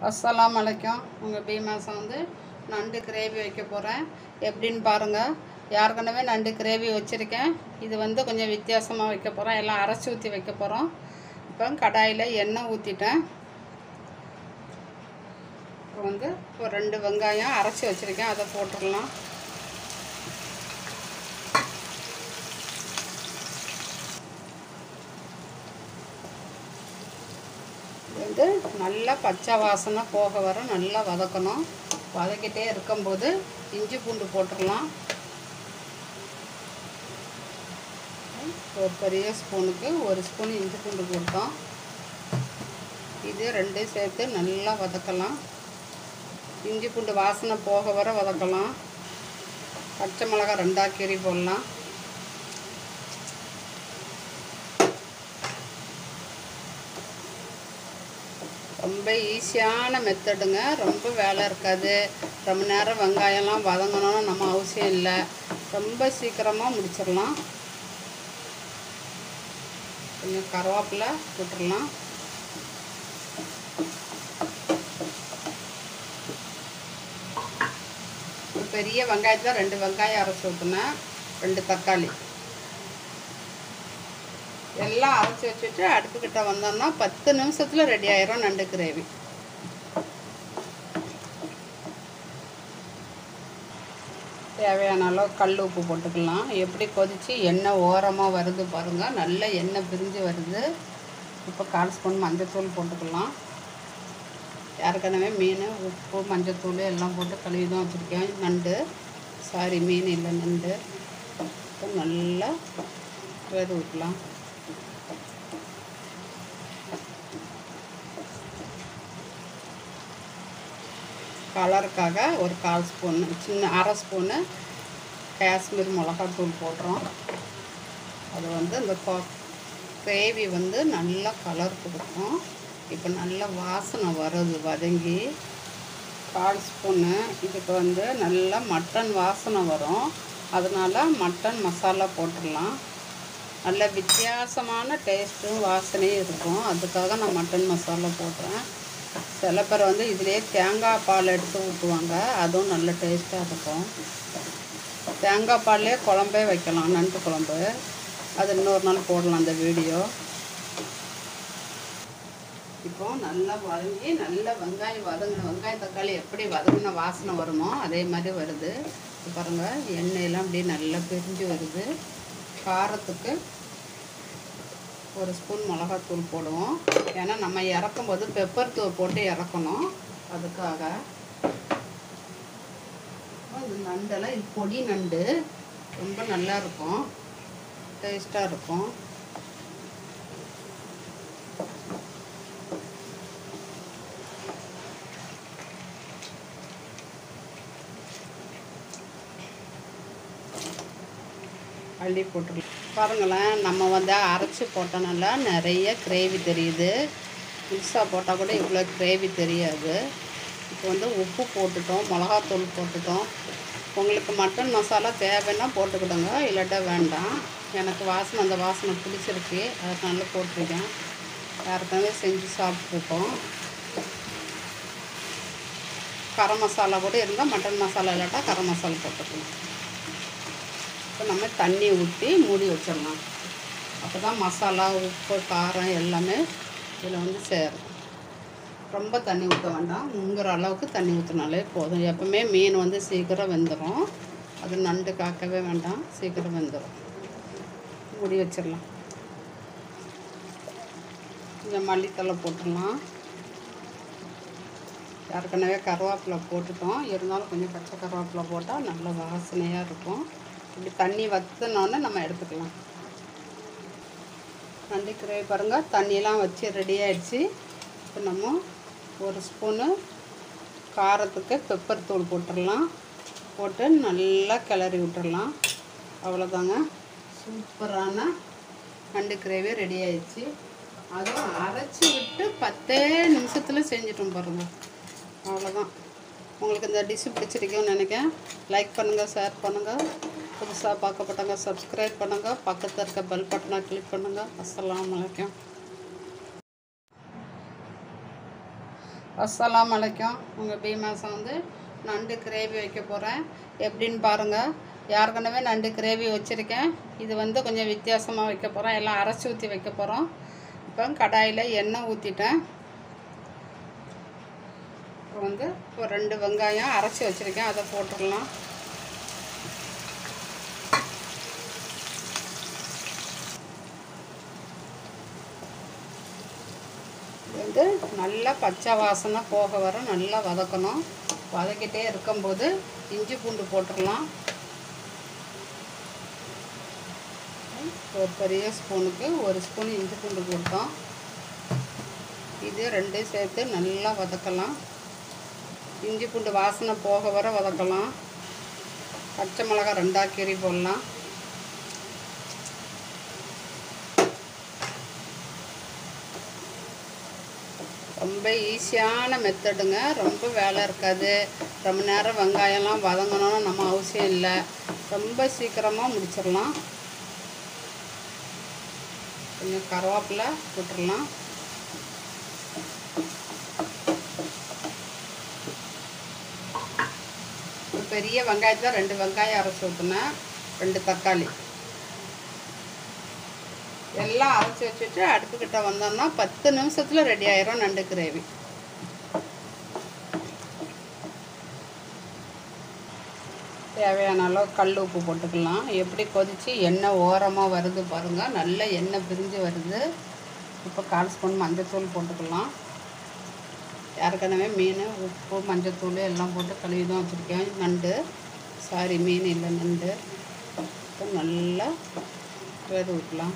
அஸ்ஸலாமு அலைக்கும் உங்கள் பீமாசம் வந்து நண்டு கிரேவி வைக்க போகிறேன் எப்படின்னு பாருங்கள் ஏற்கனவே நண்டு கிரேவி வச்சுருக்கேன் இது வந்து கொஞ்சம் வித்தியாசமாக வைக்க போகிறோம் எல்லாம் அரைச்சி ஊற்றி வைக்க போகிறோம் இப்போ கடாயில் எண்ணெய் ஊற்றிட்டேன் இப்போ வந்து ஒரு ரெண்டு வெங்காயம் அரைச்சி வச்சுருக்கேன் அதை போட்டுடலாம் இது வந்து நல்லா பச்சை வாசனை போக வர நல்லா வதக்கணும் வதக்கிட்டே இருக்கும்போது இஞ்சி பூண்டு போட்டுடலாம் ஒரு பெரிய ஸ்பூனுக்கு ஒரு ஸ்பூன் இஞ்சி பூண்டு போட்டோம் இது ரெண்டும் சேர்த்து நல்லா வதக்கலாம் இஞ்சி பூண்டு வாசனை போக வர வதக்கலாம் பச்சை மிளகாய் ரெண்டா கீரி போடலாம் ரொம்ப ஈஸியான மெத்தடுங்க ரொம்ப வேலை இருக்காது ரொம்ப நேரம் வெங்காயம்லாம் வதங்கணும்னு நம்ம அவசியம் இல்லை ரொம்ப சீக்கிரமாக முடிச்சிடலாம் கொஞ்சம் கருவேப்பிலை போட்டுடலாம் ஒரு பெரிய வெங்காயத்தில் ரெண்டு வெங்காயம் அரைச்சி ஊற்றினேன் ரெண்டு தக்காளி எல்லாம் அரைச்சி வச்சுட்டு அடுப்புக்கிட்ட வந்தோம்னா பத்து நிமிஷத்தில் ரெடி ஆயிரும் நண்டு கிரேவி தேவையான அளவு கல் உப்பு போட்டுக்கலாம் எப்படி கொதித்து எண்ணெய் ஓரமாக வருது பாருங்கள் நல்ல எண்ணெய் பிரிஞ்சு வருது இப்போ கால் ஸ்பூன் மஞ்சத்தூள் போட்டுக்கலாம் ஏற்கனவே மீன் உப்பு மஞ்சத்தூள் எல்லாம் போட்டு கழுவி தான் வச்சுருக்கேன் நண்டு சாரி மீன் இல்லை நண்டு இப்போ நல்லா வேறு விட்டுலாம் கலருக்காக ஒரு கால் ஸ்பூன் சின்ன அரை ஸ்பூனு காஷ்மீர் மிளகாத்தூள் போடுறோம் அது வந்து இந்த கிரேவி வந்து நல்லா கலர் கொடுக்கும் இப்போ நல்ல வாசனை வருது வதங்கி கால் ஸ்பூனு இதுக்கு வந்து நல்லா மட்டன் வாசனை வரும் அதனால் மட்டன் மசாலா போட்டுடலாம் நல்ல வித்தியாசமான டேஸ்ட்டும் வாசனையும் இருக்கும் அதுக்காக நான் மட்டன் மசாலா போடுறேன் சில பேர் வந்து இதிலே தேங்காய் பால் எடுத்து ஊற்றுவாங்க அதுவும் நல்ல டேஸ்ட்டாக இருக்கும் தேங்காய் பால்லே குழம்பே வைக்கலாம் நண்டு குழம்பு அது இன்னொரு நாள் போடலாம் அந்த வீடியோ இப்போ நல்லா வதங்கி நல்லா வெங்காயம் வதங்கின வெங்காயம் தக்காளி எப்படி வதங்கின வாசனை வருமோ அதே மாதிரி வருது இப்போ பாருங்கள் எண்ணெயெல்லாம் அப்படியே நல்லா பிரிஞ்சு வருது காரத்துக்கு ஒரு ஸ்பூன் மிளகாத்தூள் போடுவோம் ஏன்னா நம்ம இறக்கும் போது பெப்பர் தூள் போட்டு இறக்கணும் அதுக்காக இது நண்டெல்லாம் இது பொடி நண்டு ரொம்ப நல்லா இருக்கும் டேஸ்ட்டாக இருக்கும் அள்ளி போட்டுக்கலாம் பாருங்களேன் நம்ம வந்து அரைச்சி போட்டனால நிறைய கிரேவி தெரியுது புதுசாக போட்டால் கூட இவ்வளோ கிரேவி தெரியாது இப்போ வந்து உப்பு போட்டுட்டோம் மிளகாத்தூள் போட்டுட்டோம் உங்களுக்கு மட்டன் மசாலா தேவைன்னா போட்டுக்கிடுங்க இல்லாட்டா வேண்டாம் எனக்கு வாசனை அந்த வாசனை பிடிச்சிருக்கு அதனால போட்டிருக்கேன் யாருக்காவே செஞ்சு சாப்பிட்ருக்கோம் கரம் மசாலா கூட இருந்தால் மட்டன் மசாலா இல்லாட்டா கரம் மசாலா போட்டுக்கலாம் இப்போ நம்ம தண்ணி ஊற்றி மூடி வச்சிடலாம் அப்போ தான் மசாலா உப்பு காரம் எல்லாமே இதில் வந்து சேரும் ரொம்ப தண்ணி ஊற்ற வேண்டாம் முங்குற அளவுக்கு தண்ணி ஊற்றினாலே போதும் எப்பவுமே மீன் வந்து சீக்கிரம் வெந்துடும் அது நண்டு காக்கவே வேண்டாம் சீக்கிரம் வெந்துடும் மூடி வச்சிடலாம் கொஞ்சம் மல்லித்தலை போட்டுடலாம் ஏற்கனவே கருவேப்பிலை போட்டுட்டோம் இருந்தாலும் கொஞ்சம் பச்சை கருவேப்பிலை போட்டால் நல்ல வாசனையாக இருக்கும் இப்படி தண்ணி வற்றினோன்னே நம்ம எடுத்துக்கலாம் நண்டு கிரேவி பாருங்கள் தண்ணியெலாம் வச்சு ரெடி ஆயிடுச்சு இப்போ நம்ம ஒரு ஸ்பூனு காரத்துக்கு பெப்பர் தூள் போட்டுடலாம் போட்டு நல்லா கிளறி விட்டுறலாம் அவ்வளோதாங்க சூப்பரான நண்டு கிரேவி ரெடி ஆயிடுச்சு அதுவும் அரைச்சி விட்டு பத்தே நிமிஷத்தில் செஞ்சிட்டோம் பாருங்கள் அவ்வளோதான் உங்களுக்கு இந்த டிஷ்ஷு பிடிச்சிருக்குன்னு நினைக்கிறேன் லைக் பண்ணுங்கள் ஷேர் பண்ணுங்கள் புதுசாக பார்க்கப்பட்டவங்க சப்ஸ்கிரைப் பண்ணுங்கள் பக்கத்தில் இருக்க பெல் பட்டனை கிளிக் பண்ணுங்கள் அஸ்ஸலாமு அலைக்கும் அஸ்ஸலாமு அலைக்கும் உங்கள் பீமாசம் வந்து நண்டு கிரேவி வைக்க போகிறேன் எப்படின்னு பாருங்கள் ஏற்கனவே நண்டு கிரேவி வச்சுருக்கேன் இது வந்து கொஞ்சம் வித்தியாசமாக வைக்க போகிறேன் எல்லாம் அரைச்சி ஊற்றி வைக்க போகிறோம் இப்போ கடாயில் எண்ணெய் ஊற்றிட்டேன் இப்போ வந்து ஒரு ரெண்டு வெங்காயம் அரைச்சி வச்சுருக்கேன் அதை போட்டுடலாம் இது வந்து நல்லா பச்சை வாசனை போக வர நல்லா வதக்கணும் வதக்கிட்டே இருக்கும்போது இஞ்சி பூண்டு போட்டுடலாம் ஒரு பெரிய ஸ்பூனுக்கு ஒரு ஸ்பூன் இஞ்சி பூண்டு போட்டோம் இது ரெண்டையும் சேர்த்து நல்லா வதக்கலாம் இஞ்சி பூண்டு வாசனை போக வர வதக்கலாம் பச்சை மிளகாய் ரெண்டாக கீரி போடலாம் ரொம்ப ஈஸியான மெத்தடுங்க ரொம்ப வேலை இருக்காது ரொம்ப நேரம் வெங்காயம்லாம் வதங்கணும்னு நம்ம அவசியம் இல்லை ரொம்ப சீக்கிரமாக முடிச்சிடலாம் கொஞ்சம் கருவேப்பிலை போட்டுடலாம் ஒரு பெரிய வெங்காயத்தில் ரெண்டு வெங்காயம் அரைச்சி ஊற்றினேன் ரெண்டு தக்காளி எல்லாம் அரைச்சி வச்சுட்டு அடுப்புக்கிட்ட வந்தோம்னா பத்து நிமிஷத்தில் ரெடி ஆயிரும் நண்டு கிரேவி தேவையான அளவு கல் உப்பு போட்டுக்கலாம் எப்படி கொதித்து எண்ணெய் ஓரமாக வருது பாருங்கள் நல்ல எண்ணெய் பிரிஞ்சு வருது இப்போ கால் ஸ்பூன் மஞ்சத்தூள் போட்டுக்கலாம் ஏற்கனவே மீன் உப்பு மஞ்சத்தூள் எல்லாம் போட்டு கழுவி தான் வச்சுருக்கேன் நண்டு சாரி மீன் இல்லை நண்டு இப்போ நல்லா வேறு விட்டுலாம்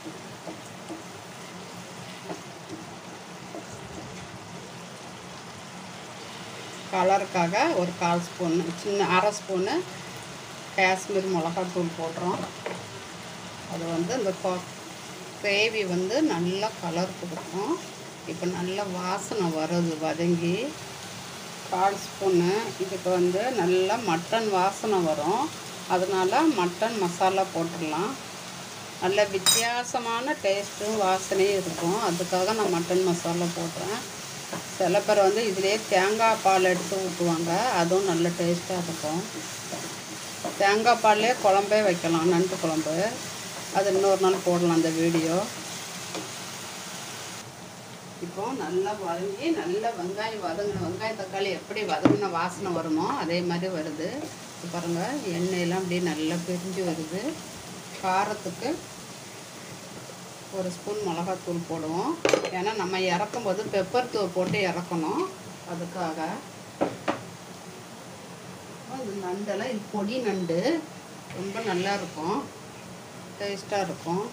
கலருக்காக ஒரு கால் ஸ்பூன் சின்ன அரை ஸ்பூனு காஷ்மீர் மிளகாத்தூள் போடுறோம் அது வந்து இந்த கிரேவி வந்து நல்லா கலர் கொடுக்கும் இப்போ நல்ல வாசனை வருது வதங்கி கால் ஸ்பூனு இதுக்கு வந்து நல்லா மட்டன் வாசனை வரும் அதனால் மட்டன் மசாலா போட்டுடலாம் நல்ல வித்தியாசமான டேஸ்ட்டும் வாசனையும் இருக்கும் அதுக்காக நான் மட்டன் மசாலா போடுறேன் சில பேர் வந்து இதிலே தேங்காய் பால் எடுத்து ஊற்றுவாங்க அதுவும் நல்ல டேஸ்ட்டாக இருக்கும் தேங்காய் பால்லே குழம்பே வைக்கலாம் நண்டு குழம்பு அது இன்னொரு நாள் போடலாம் அந்த வீடியோ இப்போ நல்லா வதங்கி நல்லா வெங்காயம் வதங்கின வெங்காயம் தக்காளி எப்படி வதங்கின வாசனை வருமோ அதே மாதிரி வருது இப்போ பாருங்கள் எண்ணெயெல்லாம் அப்படியே நல்லா பிரிஞ்சு வருது காரத்துக்கு ஒரு ஸ்பூன் மிளகாத்தூள் போடுவோம் ஏன்னா நம்ம இறக்கும் போது பெப்பர் தூள் போட்டு இறக்கணும் அதுக்காக இந்த நண்டெல்லாம் இது பொடி நண்டு ரொம்ப நல்லா இருக்கும் டேஸ்ட்டாக இருக்கும்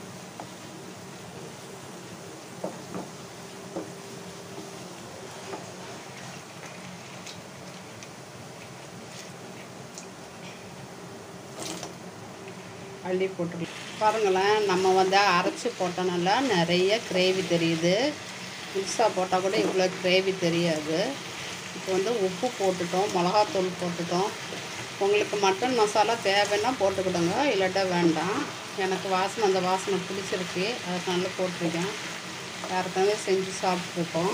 அள்ளி போட்டுக்கலாம் பாருங்களேன் நம்ம வந்து அரைச்சி போட்டனால நிறைய கிரேவி தெரியுது புதுசாக போட்டால் கூட இவ்வளோ கிரேவி தெரியாது இப்போ வந்து உப்பு போட்டுட்டோம் மிளகாத்தூள் போட்டுட்டோம் உங்களுக்கு மட்டன் மசாலா தேவைன்னா போட்டுக்கிடுங்க இல்லாட்டா வேண்டாம் எனக்கு வாசனை அந்த வாசனை பிடிச்சிருக்கு அதனால போட்டிருக்கேன் யாருக்காவே செஞ்சு சாப்பிட்ருக்கோம்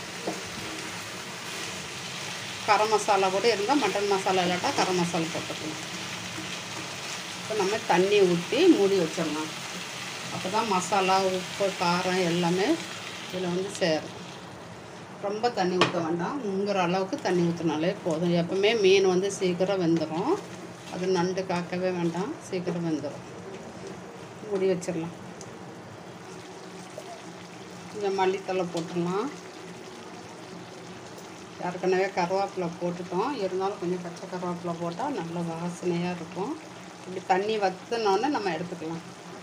கரம் மசாலா கூட இருந்தால் மட்டன் மசாலா இல்லாட்டா கரம் மசாலா போட்டுக்கலாம் இப்போ நம்ம தண்ணி ஊற்றி மூடி வச்சிடலாம் அப்போ தான் மசாலா உப்பு காரம் எல்லாமே இதில் வந்து சேரும் ரொம்ப தண்ணி ஊற்ற வேண்டாம் முங்குற அளவுக்கு தண்ணி ஊற்றினாலே போதும் எப்பவுமே மீன் வந்து சீக்கிரம் வெந்துடும் அது நண்டு காக்கவே வேண்டாம் சீக்கிரம் வெந்துடும் மூடி வச்சிடலாம் கொஞ்சம் மல்லித்தலை போட்டுடலாம் ஏற்கனவே கருவேப்பிலை போட்டுட்டோம் இருந்தாலும் கொஞ்சம் பச்சை கருவேப்பிலை போட்டால் நல்ல வாசனையாக இருக்கும் இப்படி தண்ணி வற்றினோன்னே நம்ம எடுத்துக்கலாம்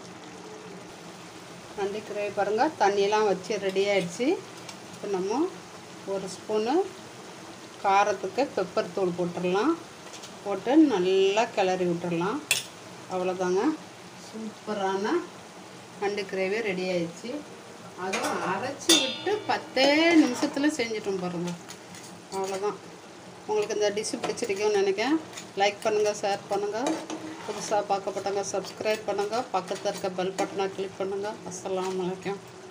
நண்டு கிரேவி பாருங்கள் தண்ணியெலாம் வச்சு ரெடி ஆயிடுச்சு இப்போ நம்ம ஒரு ஸ்பூனு காரத்துக்கு பெப்பர் தூள் போட்டுடலாம் போட்டு நல்லா கிளறி விட்டுறலாம் அவ்வளோதாங்க சூப்பரான நண்டு கிரேவி ரெடி ஆயிடுச்சு அதுவும் அரைச்சி விட்டு பத்தே நிமிஷத்தில் செஞ்சிட்டோம் பாருங்கள் அவ்வளோதான் உங்களுக்கு இந்த டிஷ்ஷு பிடிச்சிருக்குன்னு நினைக்கிறேன் லைக் பண்ணுங்கள் ஷேர் பண்ணுங்கள் புதுசாக பார்க்கப்பட்டவங்க சப்ஸ்கிரைப் பண்ணுங்கள் பக்கத்தில் இருக்க பெல் பட்டனை கிளிக் பண்ணுங்கள் அஸ்ஸலாமு அலைக்கும்